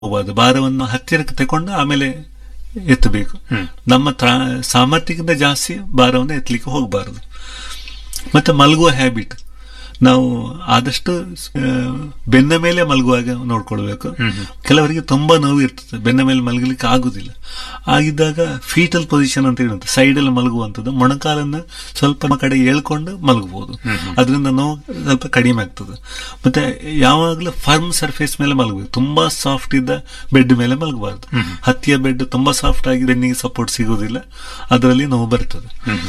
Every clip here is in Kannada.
ಹೋಗಬಾರ್ದು ಭಾರವನ್ನು ಹತ್ತಿರಕ್ಕೆ ತಕೊಂಡು ಆಮೇಲೆ ಎತ್ತಬೇಕು ನಮ್ಮ ತ್ರಾ- ಸಾಮರ್ಥ್ಯಕ್ಕಿಂತ ಜಾಸ್ತಿ ಭಾರವನ್ನು ಎತ್ತಲಿಕ್ಕೆ ಹೋಗಬಾರದು ಮತ್ತೆ ಮಲಗುವ ಹ್ಯಾಬಿಟ್ ನಾವು ಆದಷ್ಟು ಆ, ಬೆನ್ನ ಮೇಲೆ ಮಲಗುವಾಗ ನೋಡ್ಕೊಳ್ಬೇಕು ಕೆಲವರಿಗೆ ತುಂಬಾ ನೋವು ಇರ್ತದೆ ಬೆನ್ನ ಮೇಲೆ ಮಲಗಲಿಕ್ಕೆ ಆಗುದಿಲ್ಲ ಆಗಿದ್ದಾಗ ಫೀಟಲ್ ಪೊಸಿಷನ್ ಅಂತ ಹೇಳುತ್ತೆ ಸೈಡ್ ಅಲ್ಲಿ ಮಲಗುವಂಥದ್ದು ಮೊಣಕಾಲನ್ನ ಸ್ವಲ್ಪ ಕಡೆ ಎಳ್ಕೊಂಡು ಮಲಗಬಹುದು ಅದರಿಂದ ನೋವು ಸ್ವಲ್ಪ ಕಡಿಮೆ ಆಗ್ತದೆ ಮತ್ತೆ ಯಾವಾಗಲೂ ಫರ್ಮ್ ಸರ್ಫೇಸ್ ಮೇಲೆ ಮಲಗಬೇಕು ತುಂಬಾ ಸಾಫ್ಟ್ ಇದ್ದ ಬೆಡ್ ಮೇಲೆ ಮಲಗಬಾರ್ದು ಹತ್ತಿಯ ಬೆಡ್ ತುಂಬಾ ಸಾಫ್ಟ್ ಆಗಿ ಬೆನ್ನಿಗೆ ಸಪೋರ್ಟ್ ಸಿಗೋದಿಲ್ಲ ಅದರಲ್ಲಿ ನೋವು ಬರ್ತದೆ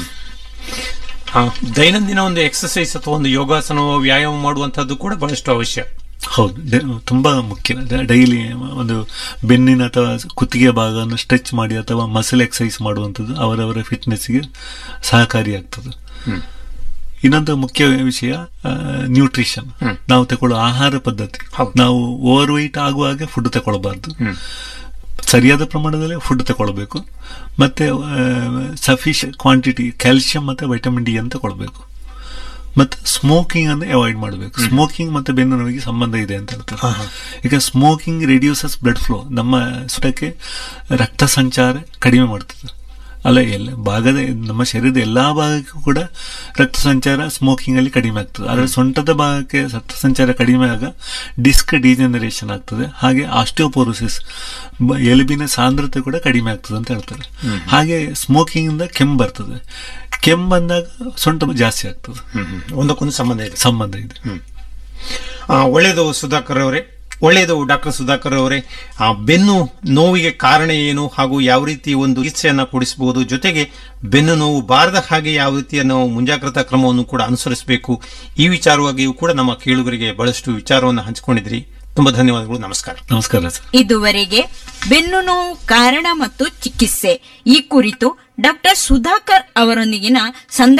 ಆ, ದೈನಂದಿನ ಒಂದು ಎಕ್ಸರ್ಸೈಸ್ ಅಥವಾ ಒಂದು ಯೋಗಾಸನ ವ್ಯಾಯಾಮ ಮಾಡುವಂತದ್ದು ಕೂಡ ಬಹಳಷ್ಟು ಅವಶ್ಯ ಹೌದು ಡೆ- ತುಂಬಾ ಮುಖ್ಯ ಡೈಲಿ ಒಂದು ಬೆನ್ನಿನ ಅಥವಾ ಕುತ್ತಿಗೆ ಭಾಗವನ್ನು ಸ್ಟ್ರೆಚ್ ಮಾಡಿ ಅಥವಾ ಮಸಲ್ ಎಕ್ಸಸೈಸ್ ಮಾಡುವಂಥದ್ದು ಅವರವರ ಫಿಟ್ನೆಸ್ಗೆ ಸಹಕಾರಿಯಾಗ್ತದೆ ಇನ್ನೊಂದು ಮುಖ್ಯ ವಿಷಯ ನ್ಯೂಟ್ರಿಷನ್ ನಾವು ತಗೊಳ್ಳೋ ಆಹಾರ ಪದ್ಧತಿ ಹೌದು. ನಾವು ಓವರ್ ವೆಯ್ಟ್ ಆಗುವಾಗ ಫುಡ್ ತಗೊಳ್ಬಾರ್ದು ಸರಿಯಾದ ಪ್ರಮಾಣದಲ್ಲಿ ಫುಡ್ ತಗೊಳ್ಬೇಕು ಮತ್ತೆ ಸಫಿಷಿಯಂಟ್ ಕ್ವಾಂಟಿಟಿ ಕ್ಯಾಲ್ಸಿಯಂ ಮತ್ತೆ ವೈಟಮಿನ್ ಡಿ ಅಂತ ತಗೊಳ್ಬೇಕು ಮತ್ತೆ ಸ್ಮೋಕಿಂಗ್ ಅನ್ನು ಅವಾಯ್ಡ್ ಮಾಡಬೇಕು ಸ್ಮೋಕಿಂಗ್ ಮತ್ತೆ ಬೆನ್ನು ನೋವಿಗೆ ಸಂಬಂಧ ಇದೆ ಅಂತ ಹೇಳ್ತಾರೆ ಈಗ ಸ್ಮೋಕಿಂಗ್ ರಿಡ್ಯೂಸಸ್ ಬ್ಲಡ್ ಫ್ಲೋ ನಮ್ಮ ಸುಟಕ್ಕೆ ರಕ್ತ ಸಂಚಾರ ಕಡಿಮೆ ಮಾಡ್ತದೆ ಅಲ್ಲ ಎಲ್ಲ ಭಾಗದ ನಮ್ಮ ಶರೀರದ ಎಲ್ಲಾ ಭಾಗಕ್ಕೂ ಕೂಡ ರಕ್ತ ಸಂಚಾರ ಸ್ಮೋಕಿಂಗ್ ಅಲ್ಲಿ ಕಡಿಮೆ ಆಗ್ತದೆ ಆದರೆ ಸೊಂಟದ ಭಾಗಕ್ಕೆ ರಕ್ತ ಸಂಚಾರ ಕಡಿಮೆ ಆಗ ಡಿಸ್ಕ್ ಡಿಜನರೇಷನ್ ಆಗ್ತದೆ ಹಾಗೆ ಆಸ್ಟಿಯೋಪೋರೋಸಿಸ್ ಎಲುಬಿನ ಸಾಂದ್ರತೆ ಕೂಡ ಕಡಿಮೆ ಆಗ್ತದೆ ಅಂತ ಹೇಳ್ತಾರೆ ಹಾಗೆ ಸ್ಮೋಕಿಂಗ್ ಇಂದ ಕೆಮ್ಮು ಬರ್ತದೆ ಕೆಮ್ಮು ಬಂದಾಗ ಸೊಂಟ ಜಾಸ್ತಿ ಆಗ್ತದೆ ಒಂದಕ್ಕೊಂದು ಸಂಬಂಧ ಇದೆ ಸಂಬಂಧ ಇದೆ ಆ, ಒಳ್ಳೆಯದು ಸುಧಾಕರ್ ಅವರೇ ಒಳ್ಳೆಯದು ಡಾಕ್ಟರ್ ಸುಧಾಕರ್ ಅವರೇ ಆ, ಬೆನ್ನು ನೋವಿಗೆ ಕಾರಣ ಏನು ಹಾಗೂ ಯಾವ ರೀತಿ ಒಂದು ಚಿಕಿತ್ಸೆಯನ್ನ ಕೊಡಿಸಬಹುದು ಜೊತೆಗೆ ಬೆನ್ನು ನೋವು ಬಾರದ ಹಾಗೆ ಯಾವ ರೀತಿಯ ನಾವು ಮುಂಜಾಗ್ರತಾ ಕ್ರಮವನ್ನು ಕೂಡ ಅನುಸರಿಸಬೇಕು ಈ ವಿಚಾರವಾಗಿಯೂ ಕೂಡ ನಮ್ಮ ಕೇಳುಗರಿಗೆ ಬಹಳಷ್ಟು ವಿಚಾರವನ್ನು ಹಂಚಿಕೊಂಡಿದ್ರಿ ತುಂಬಾ ಧನ್ಯವಾದಗಳು ನಮಸ್ಕಾರ ನಮಸ್ಕಾರ ಸರ್ ಇದುವರೆಗೆ ಬೆನ್ನು ನೋವು ಕಾರಣ ಮತ್ತು ಚಿಕಿತ್ಸೆ ಈ ಕುರಿತು ಡಾಕ್ಟರ್ ಸುಧಾಕರ್ ಅವರೊಂದಿಗಿನ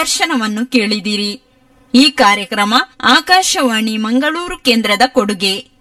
ಸಂದರ್ಶನವನ್ನು ಕೇಳಿದಿರಿ ಈ ಕಾರ್ಯಕ್ರಮ ಆಕಾಶವಾಣಿ ಮಂಗಳೂರು ಕೇಂದ್ರದ ಕೊಡುಗೆ